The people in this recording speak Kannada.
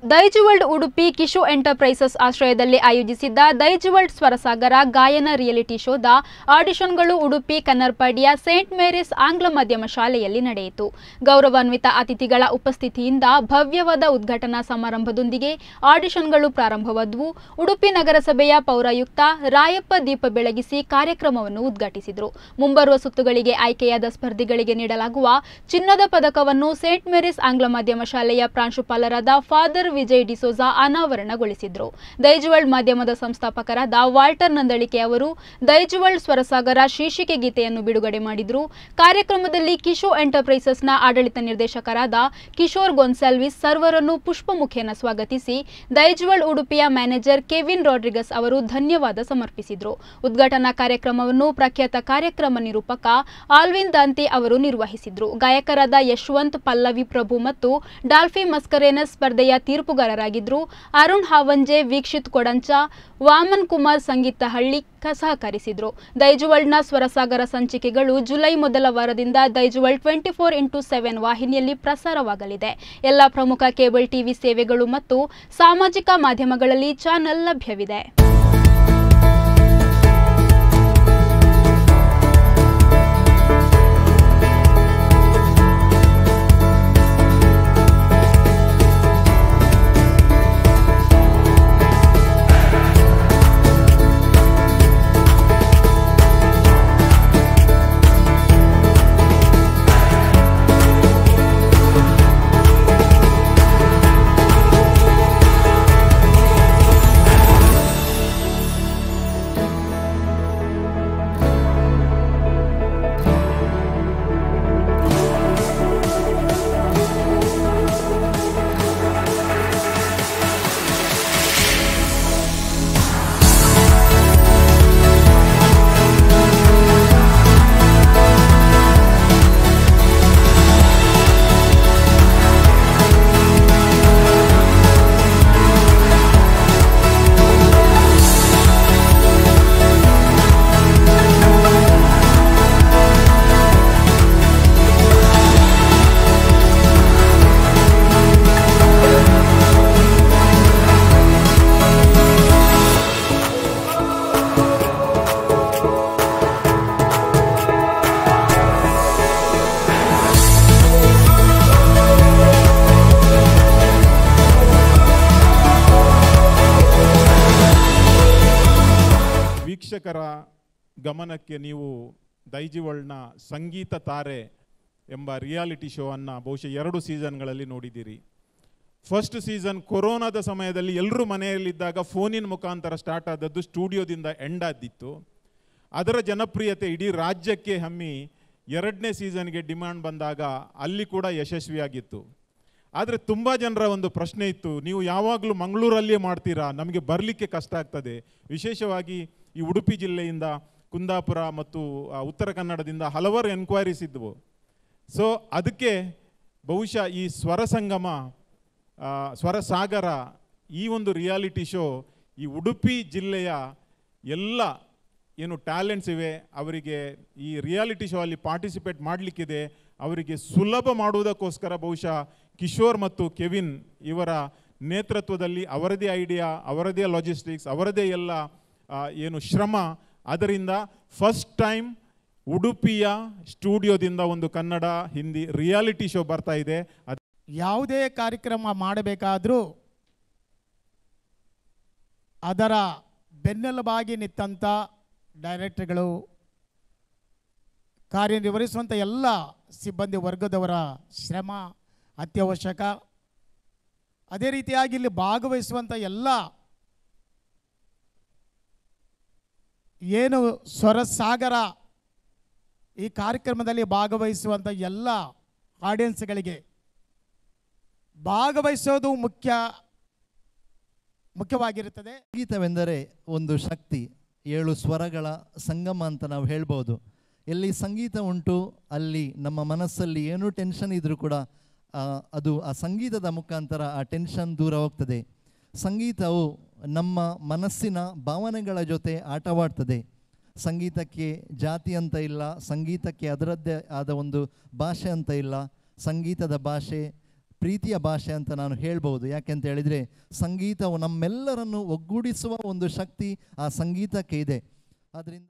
ದೈಜುವಲ್ಡ್ ಉಡುಪಿ ಕಿಶು ಎಂಟರ್ಪ್ರೈಸಸ್ ಆಶ್ರಯದಲ್ಲಿ ಆಯೋಜಿಸಿದ್ದ ದೈಜುವಲ್ಡ್ ಸ್ವರಸಾಗರ ಗಾಯನ ರಿಯಾಲಿಟಿ ಶೋದ ಆಡಿಷನ್ಗಳು ಉಡುಪಿ ಕನ್ನರ್ಪಾಡಿಯ ಸೇಂಟ್ ಮೇರಿಸ್ ಆಂಗ್ಲ ಮಾಧ್ಯಮ ಶಾಲೆಯಲ್ಲಿ ನಡೆಯಿತು ಗೌರವಾನ್ವಿತ ಅತಿಥಿಗಳ ಉಪಸ್ಥಿತಿಯಿಂದ ಭವ್ಯವಾದ ಉದ್ಘಾಟನಾ ಸಮಾರಂಭದೊಂದಿಗೆ ಆಡಿಷನ್ಗಳು ಪ್ರಾರಂಭವಾದವು ಉಡುಪಿ ನಗರಸಭೆಯ ಪೌರಾಯುಕ್ತ ರಾಯಪ್ಪ ದೀಪ ಬೆಳಗಿಸಿ ಕಾರ್ಯಕ್ರಮವನ್ನು ಉದ್ಘಾಟಿಸಿದರು ಮುಂಬರುವ ಸುತ್ತುಗಳಿಗೆ ಆಯ್ಕೆಯಾದ ಸ್ಪರ್ಧಿಗಳಿಗೆ ನೀಡಲಾಗುವ ಚಿನ್ನದ ಪದಕವನ್ನು ಸೇಂಟ್ ಮೇರಿಸ್ ಆಂಗ್ಲ ಮಾಧ್ಯಮ ಶಾಲೆಯ ಪ್ರಾಂಶುಪಾಲರಾದ ಫಾದರ್ ವಿಜಯ್ ಡಿಸೋಜಾ ಅನಾವರಣಗೊಳಿಸಿದ್ರು ದೈಜುವಲ್ಡ್ ಮಾಧ್ಯಮದ ಸಂಸ್ಥಾಪಕರಾದ ವಾಲ್ಟರ್ ನಂದಳಿಕೆ ಅವರು ದೈಜುವಲ್ಡ್ ಸ್ವರಸಾಗರ ಶೀರ್ಷಿಕೆ ಗೀತೆಯನ್ನು ಬಿಡುಗಡೆ ಮಾಡಿದ್ರು ಕಾರ್ಯಕ್ರಮದಲ್ಲಿ ಕಿಶೋ ಎಂಟರ್ಪ್ರೈಸಸ್ನ ಆಡಳಿತ ನಿರ್ದೇಶಕರಾದ ಕಿಶೋರ್ ಗೊನ್ಸಾಲ್ವಿಸ್ ಸರ್ವರನ್ನು ಪುಷ್ಪಮುಖೇನ ಸ್ವಾಗತಿಸಿ ದೈಜುವಲ್ಡ್ ಉಡುಪಿಯ ಮ್ಯಾನೇಜರ್ ಕೆವಿನ್ ರಾಡ್ರಿಗಸ್ ಅವರು ಧನ್ಯವಾದ ಸಮರ್ಪಿಸಿದ್ರು ಉದ್ಘಾಟನಾ ಕಾರ್ಯಕ್ರಮವನ್ನು ಪ್ರಖ್ಯಾತ ಕಾರ್ಯಕ್ರಮ ನಿರೂಪಕ ಆಲ್ವಿನ್ ದಾಂತಿ ಅವರು ನಿರ್ವಹಿಸಿದ್ರು ಗಾಯಕರಾದ ಯಶವಂತ್ ಪಲ್ಲವಿ ಪ್ರಭು ಮತ್ತು ಡಾಲ್ಫಿ ಮಸ್ಕರೇನಸ್ ಸ್ಪರ್ಧೆಯ ತೀರ್ಪುಗಾರರಾಗಿದ್ರು ಅರುಣ್ ಹಾವಂಜೆ ವೀಕ್ಷಿತ್ ಕೊಡಂಚ ವಾಮನ್ ಕುಮಾರ್ ಸಂಗೀತ ಹಳ್ಳಿ ಕ- ಸಹಕರಿಸಿದ್ರು ದೈಜುವಲ್ಡ್ನ ಸ್ವರಸಾಗರ ಸಂಚಿಕೆಗಳು ಜುಲೈ ಮೊದಲ ವಾರದಿಂದ Daijiworld twenty four into seven ವಾಹಿನಿಯಲ್ಲಿ ಪ್ರಸಾರವಾಗಲಿದೆ ಎಲ್ಲ ಪ್ರಮುಖ ಕೇಬಲ್ ಟಿವಿ ಸೇವೆಗಳು ಮತ್ತು ಸಾಮಾಜಿಕ ಮಾಧ್ಯಮಗಳಲ್ಲಿ ಚಾನೆಲ್ ಲಭ್ಯವಿದೆ ವೀಕ್ಷಕರ ಗಮನಕ್ಕೆ ನೀವು ದೈಜಿವಳ್ನ ಸಂಗೀತ ತಾರೆ ಎಂಬ ರಿಯಾಲಿಟಿ ಶೋ ಅನ್ನು ಬಹುಶಃ ಎರಡು ಸೀಸನ್ಗಳಲ್ಲಿ ನೋಡಿದ್ದೀರಿ ಫಸ್ಟ್ ಸೀಸನ್ ಕೊರೋನಾದ ಸಮಯದಲ್ಲಿ ಎಲ್ಲರೂ ಮನೆಯಲ್ಲಿದ್ದಾಗ ಫೋನಿನ ಮುಖಾಂತರ ಸ್ಟಾರ್ಟ್ ಆದದ್ದು ಸ್ಟುಡಿಯೋದಿಂದ ಎಂಡ್ ಆದಿತ್ತು ಅದರ ಜನಪ್ರಿಯತೆ ಇಡೀ ರಾಜ್ಯಕ್ಕೆ ಹಮ್ಮಿ ಎರಡನೇ ಸೀಸನ್ಗೆ ಡಿಮ್ಯಾಂಡ್ ಬಂದಾಗ ಅಲ್ಲಿ ಕೂಡ ಯಶಸ್ವಿಯಾಗಿತ್ತು ಆದರೆ ತುಂಬ ಜನರ ಒಂದು ಪ್ರಶ್ನೆ ಇತ್ತು ನೀವು ಯಾವಾಗಲೂ ಮಂಗಳೂರಲ್ಲಿಯೇ ಮಾಡ್ತೀರಾ ನಮಗೆ ಬರಲಿಕ್ಕೆ ಕಷ್ಟ ಆಗ್ತದೆ ವಿಶೇಷವಾಗಿ ಈ ಉಡುಪಿ ಜಿಲ್ಲೆಯಿಂದ ಕುಂದಾಪುರ ಮತ್ತು ಆ, ಉತ್ತರ ಕನ್ನಡದಿಂದ ಹಲವಾರು ಎನ್ಕ್ವೈರೀಸ್ ಇದ್ದವು ಸೊ ಅದಕ್ಕೆ ಬಹುಶಃ ಈ ಸ್ವರ ಸಂಗಮ ಆ, ಸ್ವರ ಸಾಗರ ಈ ಒಂದು ರಿಯಾಲಿಟಿ ಶೋ ಈ ಉಡುಪಿ ಜಿಲ್ಲೆಯ ಎಲ್ಲ ಏನು ಟ್ಯಾಲೆಂಟ್ಸ್ ಇವೆ ಅವರಿಗೆ ಈ ರಿಯಾಲಿಟಿ ಶೋ ಅಲ್ಲಿ ಪಾರ್ಟಿಸಿಪೇಟ್ ಮಾಡಲಿಕ್ಕಿದೆ ಅವರಿಗೆ ಸುಲಭ ಮಾಡುವುದಕ್ಕೋಸ್ಕರ ಬಹುಶಃ ಕಿಶೋರ್ ಮತ್ತು ಕೆವಿನ್ ಇವರ ನೇತೃತ್ವದಲ್ಲಿ ಅವರದೇ ಐಡಿಯಾ ಅವರದೇ ಲಾಜಿಸ್ಟಿಕ್ಸ್ ಅವರದೇ ಎಲ್ಲ ಆ, ಏನು ಶ್ರಮ ಅದರಿಂದ ಫಸ್ಟ್ ಟೈಮ್ ಉಡುಪಿಯ ಸ್ಟುಡಿಯೋದಿಂದ ಒಂದು ಕನ್ನಡ ಹಿಂದಿ ರಿಯಾಲಿಟಿ ಶೋ ಬರ್ತಾ ಇದೆ ಅದ್- ಯಾವುದೇ ಕಾರ್ಯಕ್ರಮ ಮಾಡಬೇಕಾದರೂ ಅದರ ಬೆನ್ನೆಲುಬಾಗಿ ನಿಂತಂಥ ಡೈರೆಕ್ಟರ್ಗಳು ಕಾರ್ಯನಿರ್ವಹಿಸುವಂಥ ಎಲ್ಲ ಸಿಬ್ಬಂದಿ ವರ್ಗದವರ ಶ್ರಮ ಅತ್ಯವಶ್ಯಕ ಅದೇ ರೀತಿಯಾಗಿ ಇಲ್ಲಿ ಭಾಗವಹಿಸುವಂಥ ಎಲ್ಲ ಏನು ಸ್ವರಸಾಗರ ಈ ಕಾರ್ಯಕ್ರಮದಲ್ಲಿ ಭಾಗವಹಿಸುವಂಥ ಎಲ್ಲ ಆಡಿಯನ್ಸ್ಗಳಿಗೆ ಭಾಗವಹಿಸೋದು ಮುಖ್ಯ ಮುಖ್ಯವಾಗಿರುತ್ತದೆ ಸಂಗೀತವೆಂದರೆ ಒಂದು ಶಕ್ತಿ ಏಳು ಸ್ವರಗಳ ಸಂಗಮ ಅಂತ ನಾವು ಹೇಳ್ಬೋದು ಎಲ್ಲಿ ಸಂಗೀತ ಉಂಟು ಅಲ್ಲಿ ನಮ್ಮ ಮನಸ್ಸಲ್ಲಿ ಏನೂ ಟೆನ್ಷನ್ ಇದ್ರೂ ಕೂಡ ಆ, ಅದು ಆ ಸಂಗೀತದ ಮುಖಾಂತರ ಆ ಟೆನ್ಷನ್ ದೂರ ಹೋಗ್ತದೆ ಸಂಗೀತವು ನಮ್ಮ ಮನಸ್ಸಿನ ಭಾವನೆಗಳ ಜೊತೆ ಆಟವಾಡ್ತದೆ ಸಂಗೀತಕ್ಕೆ ಜಾತಿ ಅಂತ ಇಲ್ಲ ಸಂಗೀತಕ್ಕೆ ಅದರದ್ದೇ ಆದ ಒಂದು ಭಾಷೆ ಅಂತ ಇಲ್ಲ ಸಂಗೀತದ ಭಾಷೆ ಪ್ರೀತಿಯ ಭಾಷೆ ಅಂತ ನಾನು ಹೇಳ್ಬೋದು ಯಾಕೆಂತ ಹೇಳಿದರೆ ಸಂಗೀತವು ನಮ್ಮೆಲ್ಲರನ್ನು ಒಗ್ಗೂಡಿಸುವ ಒಂದು ಶಕ್ತಿ ಆ ಸಂಗೀತಕ್ಕೆ ಇದೆ ಅದರಿಂದ